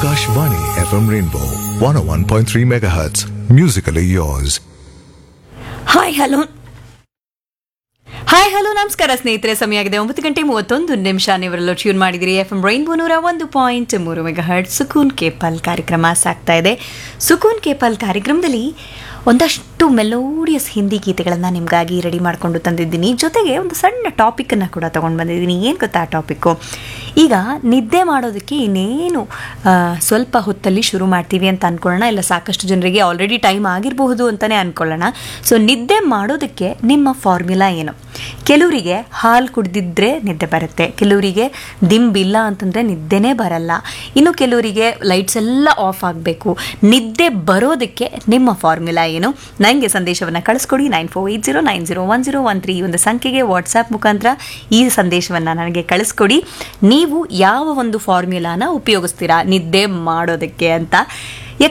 Akashvani FM Rainbow 101.3 MHz. Musically yours. Hi hello hi hello ನಮಸ್ಕಾರ ಸ್ನೇಹಿತರೆ ಸಮಯ ಆಗಿದೆ ಒಂಬತ್ತು ಗಂಟೆ ಮೂವತ್ತೊಂದು ನಿಮಿಷ ನೀವರೆಲ್ಲ ಟ್ಯೂನ್ ಮಾಡಿದಿರಿ ಎಫ್ ಎಂ ರೈನ್ಬೋ ನೂರ ಒಂದು ಪಾಯಿಂಟ್ ಮೂರು ಮೆಗಾ ಹರ್ಟ್ ಸುಕೂನ್ ಕೇಪಲ್ ಕಾರ್ಯಕ್ರಮ ಸಾಗ್ತಾ ಇದೆ ಸುಕೂನ್ ಕೇಪಲ್ ಕಾರ್ಯಕ್ರಮದಲ್ಲಿ ಒಂದಷ್ಟು ಮೆಲೋಡಿಯಸ್ ಹಿಂದಿ ಗೀತೆಗಳನ್ನು ನಿಮಗಾಗಿ ರೆಡಿ ಮಾಡಿಕೊಂಡು ತಂದಿದ್ದೀನಿ ಜೊತೆಗೆ ಒಂದು ಸಣ್ಣ ಟಾಪಿಕನ್ನು ಕೂಡ ತೊಗೊಂಡು ಬಂದಿದ್ದೀನಿ ಏನು ಗೊತ್ತಾ ಆ ಟಾಪಿಕ್ಕು ಈಗ ನಿದ್ದೆ ಮಾಡೋದಕ್ಕೆ ಇನ್ನೇನು ಆ, ಸ್ವಲ್ಪ ಹೊತ್ತಲ್ಲಿ ಶುರು ಮಾಡ್ತೀವಿ ಅಂತ ಅಂದ್ಕೊಳ್ಳೋಣ ಇಲ್ಲ ಸಾಕಷ್ಟು ಜನರಿಗೆ ಆಲ್ರೆಡಿ ಟೈಮ್ ಆಗಿರಬಹುದು ಅಂತಲೇ ಅಂದ್ಕೊಳ್ಳೋಣ ಸೊ ನಿದ್ದೆ ಮಾಡೋದಕ್ಕೆ ನಿಮ್ಮ ಫಾರ್ಮ್ಯುಲಾ ಏನು ಕೆಲವರಿಗೆ ಹಾಲು ಕುಡ್ದಿದ್ರೆ ನಿದ್ದೆ ಬರುತ್ತೆ ಕೆಲವರಿಗೆ ದಿಂಬಿಲ್ಲ ಅಂತಂದರೆ ನಿದ್ದೆನೇ ಬರಲ್ಲ ಇನ್ನು ಕೆಲವರಿಗೆ ಲೈಟ್ಸ್ ಎಲ್ಲ ಆಫ್ ಆಗಬೇಕು ನಿದ್ದೆ ಬರೋದಕ್ಕೆ ನಿಮ್ಮ ಫಾರ್ಮ್ಯುಲಾ ಏನು ನನಗೆ ಸಂದೇಶವನ್ನು ಕಳಿಸ್ಕೊಡಿ nine four eight zero nine zero one zero one three ಈ ಒಂದು ಸಂಖ್ಯೆಗೆ ವಾಟ್ಸಾಪ್ ಮುಖಾಂತರ ಈ ಸಂದೇಶವನ್ನು ನನಗೆ ಕಳಿಸ್ಕೊಡಿ ನೀವು ಯಾವ ಒಂದು ಫಾರ್ಮ್ಯುಲಾನ ಉಪಯೋಗಿಸ್ತೀರಾ ನಿದ್ದೆ ಮಾಡೋದಕ್ಕೆ ಅಂತ